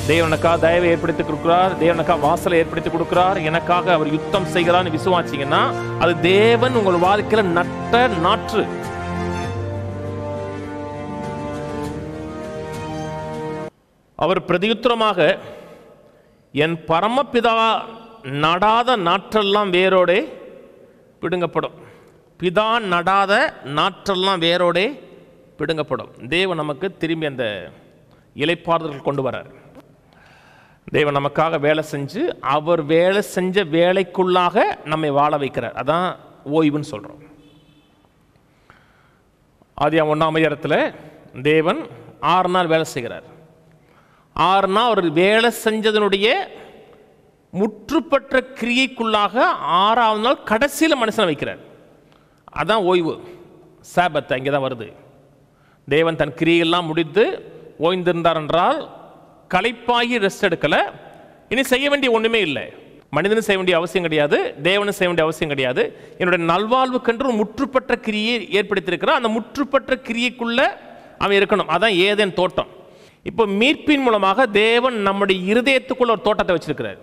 தேவனுக்காக தயவை ஏற்படுத்தி கொடுக்கிறார் தேவனுக்காக வாசலை ஏற்படுத்தி கொடுக்கிறார் எனக்காக அவர் யுத்தம் செய்கிறார்னு விசுவாசிங்கன்னா அது தேவன் உங்கள் வாழ்க்கையில நட்ட நாற்று அவர் பிரதியுத்தரமாக என் பரமபிதா நடாத நாற்றெல்லாம் வேரோடே பிடுங்கப்படும் பிதா நடாத நாற்றெல்லாம் வேரோடே பிடுங்கப்படும் தேவன் நமக்கு திரும்பி அந்த இலைப்பாறுதல் கொண்டு வரார் தேவன் நமக்காக வேலை செஞ்சு அவர் வேலை செஞ்ச வேலைக்குள்ளாக நம்மை வாழ வைக்கிறார் அதான் ஓய்வுன்னு சொல்கிறோம் ஆதியா ஒன்றாம் அதிகாரத்தில் தேவன் ஆறு நாள் வேலை செய்கிறார் ஆறு நாள் அவர் வேலை செஞ்சதனுடைய முற்றுப்பற்ற கிரியைக்குள்ளாக ஆறாவது நாள் கடைசியில் மனுஷனை வைக்கிறார் அதான் ஓய்வு சாபத் அங்கே தான் வருது தேவன் தன் கிரியையெல்லாம் முடித்து ஓய்ந்திருந்தார் என்றால் களைப்பாகி ரெஸ்ட் எடுக்கலை இனி செய்ய வேண்டிய ஒன்றுமே இல்லை மனிதனும் செய்ய வேண்டிய அவசியம் கிடையாது தேவனும் செய்ய வேண்டிய அவசியம் கிடையாது என்னுடைய நல்வாழ்வுக்கென்று ஒரு முற்றுப்பற்ற கிரியை ஏற்படுத்தியிருக்கிறான் அந்த முற்றுப்பற்ற கிரியைக்குள்ள அவன் இருக்கணும் அதான் ஏதேன் தோட்டம் இப்போ மீட்பின் மூலமாக தேவன் நம்முடைய இருதயத்துக்குள்ள ஒரு தோட்டத்தை வச்சிருக்கிறார்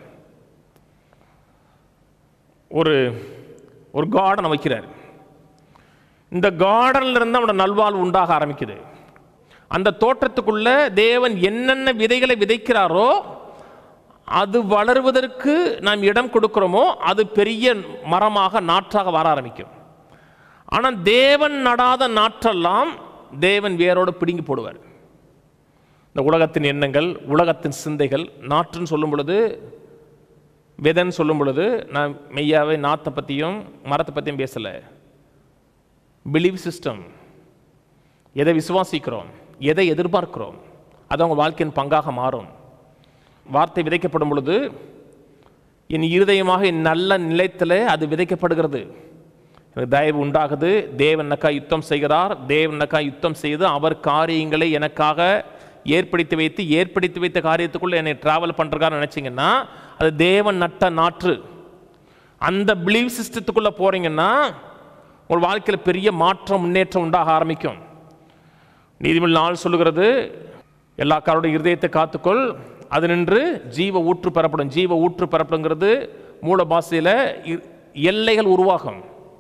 ஒரு ஒரு கார்டன் வைக்கிறார் இந்த கார்டன்ல இருந்து அவனோட நல்வாழ்வு உண்டாக ஆரம்பிக்குது அந்த தோட்டத்துக்குள்ள தேவன் என்னென்ன விதைகளை விதைக்கிறாரோ அது வளருவதற்கு நாம் இடம் கொடுக்கிறோமோ அது பெரிய மரமாக நாற்றாக வர ஆரம்பிக்கும் ஆனால் தேவன் நடாத நாற்றெல்லாம் தேவன் வேரோடு பிடுங்கி போடுவார் இந்த உலகத்தின் எண்ணங்கள் உலகத்தின் சிந்தைகள் நாற்றுன்னு சொல்லும் பொழுது விதைன்னு சொல்லும் பொழுது நான் மெய்யாவே நாத்தை பற்றியும் மரத்தை பற்றியும் பேசலை பிலீவ் சிஸ்டம் எதை விசுவாசிக்கிறோம் எதை எதிர்பார்க்கிறோம் அது அவங்க வாழ்க்கையின் பங்காக மாறும் வார்த்தை விதைக்கப்படும் பொழுது என் இருதயமாக என் நல்ல நிலைத்தில் அது விதைக்கப்படுகிறது எனக்கு தயவு உண்டாகுது தேவனக்கா யுத்தம் செய்கிறார் தேவனக்கா யுத்தம் செய்து அவர் காரியங்களை எனக்காக ஏற்படுத்தி வைத்து ஏற்படுத்தி வைத்த காரியத்துக்குள்ள என்னை டிராவல் பண்ணுறாருன்னு நினச்சிங்கன்னா அது தேவன் நட்ட நாற்று அந்த பிலீவ் சிஸ்டத்துக்குள்ளே போகிறீங்கன்னா உங்கள் வாழ்க்கையில் பெரிய மாற்றம் முன்னேற்றம் உண்டாக ஆரம்பிக்கும் நீதிமன்ற நாள் சொல்லுகிறது எல்லா காரோட இருதயத்தை காத்துக்கொள் அது நின்று ஜீவ ஊற்று பெறப்படும் ஜீவ ஊற்று பெறப்படுங்கிறது மூல பாஷையில் இ- எல்லைகள் உருவாகும்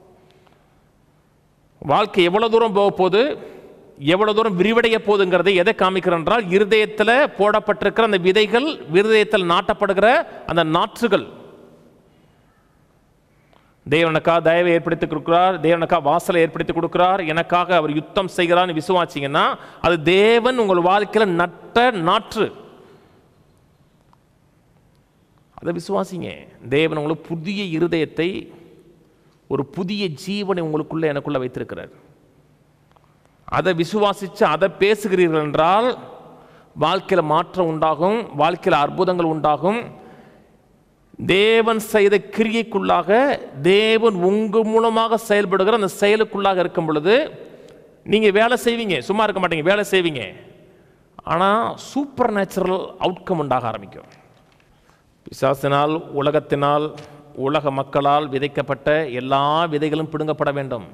வாழ்க்கை எவ்வளவு தூரம் போக போகுது எவ்வளவு தூரம் விரிவடைய போகுதுங்கிறதை எதை காமிக்கிறேன் என்றால் இருதயத்தில் போடப்பட்டிருக்கிற அந்த விதைகள் இருதயத்தில் நாட்டப்படுகிற அந்த நாற்றுகள் தேவனுக்கா தயவை ஏற்படுத்தி கொடுக்கிறார் தேவனுக்கா வாசலை ஏற்படுத்தி கொடுக்கிறார் எனக்காக அவர் யுத்தம் செய்கிறார்னு விசுவாசிங்கன்னா அது தேவன் உங்கள் வாழ்க்கையில் நட்ட நாற்று அதை விசுவாசிங்க தேவன் உங்களுக்கு புதிய இருதயத்தை ஒரு புதிய ஜீவனை உங்களுக்குள்ள எனக்குள்ள வைத்திருக்கிறார் அதை விசுவாசித்து அதை பேசுகிறீர்கள் என்றால் வாழ்க்கையில் மாற்றம் உண்டாகும் வாழ்க்கையில் அற்புதங்கள் உண்டாகும் தேவன் செய்த கிரியைக்குள்ளாக தேவன் உங்க மூலமாக செயல்படுகிற அந்த செயலுக்குள்ளாக இருக்கும் பொழுது நீங்கள் வேலை செய்வீங்க சும்மா இருக்க மாட்டீங்க வேலை செய்வீங்க ஆனால் சூப்பர் நேச்சுரல் அவுட்கம் உண்டாக ஆரம்பிக்கும் பிசாசினால் உலகத்தினால் உலக மக்களால் விதைக்கப்பட்ட எல்லா விதைகளும் பிடுங்கப்பட வேண்டும்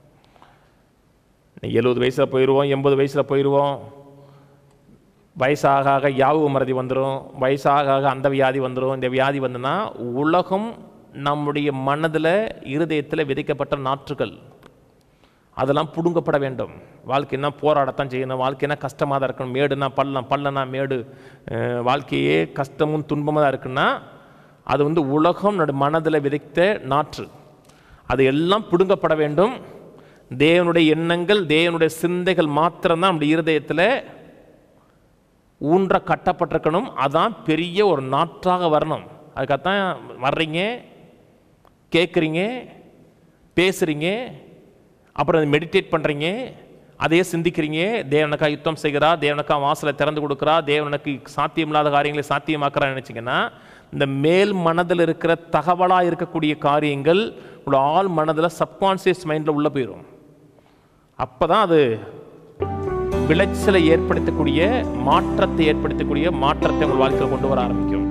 எழுபது வயசில் போயிடுவோம் எண்பது வயசில் போயிடுவோம் வயசாக ஆக யாவு மறதி வந்துடும் வயசாக ஆக அந்த வியாதி வந்துடும் இந்த வியாதி வந்துன்னா உலகம் நம்முடைய மனதில் இருதயத்தில் விதைக்கப்பட்ட நாற்றுகள் அதெல்லாம் பிடுங்கப்பட வேண்டும் வாழ்க்கைன்னா போராடத்தான் செய்யணும் வாழ்க்கைனா கஷ்டமாக தான் இருக்கணும் மேடுனா பள்ளம் பள்ளனா மேடு அஹ், வாழ்க்கையே கஷ்டமும் துன்பமாக தான் இருக்குன்னா அது வந்து உலகம் நம்முடைய மனதில் விதைத்த நாற்று அது எல்லாம் பிடுங்கப்பட வேண்டும் தேவனுடைய எண்ணங்கள் தேவனுடைய சிந்தைகள் மாத்திரம்தான் நம்முடைய இருதயத்தில் ஊன்ற கட்டப்பட்டிருக்கணும் அதான் பெரிய ஒரு நாற்றாக வரணும் அதுக்காகத்தான் வர்றீங்க கேட்குறீங்க பேசுகிறீங்க அப்புறம் மெடிடேட் பண்ணுறீங்க அதையே சிந்திக்கிறீங்க தேவனுக்கா யுத்தம் செய்கிறா தேவனுக்கா வாசலை திறந்து கொடுக்குறா தேவனுக்கு சாத்தியமில்லாத காரியங்களை சாத்தியமாக்குறான்னு நினச்சிங்கன்னா இந்த மேல் மனதில் இருக்கிற தகவலாக இருக்கக்கூடிய காரியங்கள் உங்களோட ஆள் மனதில் சப்கான்சியஸ் மைண்டில் உள்ளே போயிடும் அப்போ தான் அது விளைச்சலை ஏற்படுத்தக்கூடிய மாற்றத்தை ஏற்படுத்தக்கூடிய மாற்றத்தை உங்கள் வாழ்க்கையில் கொண்டு வர ஆரம்பிக்கும்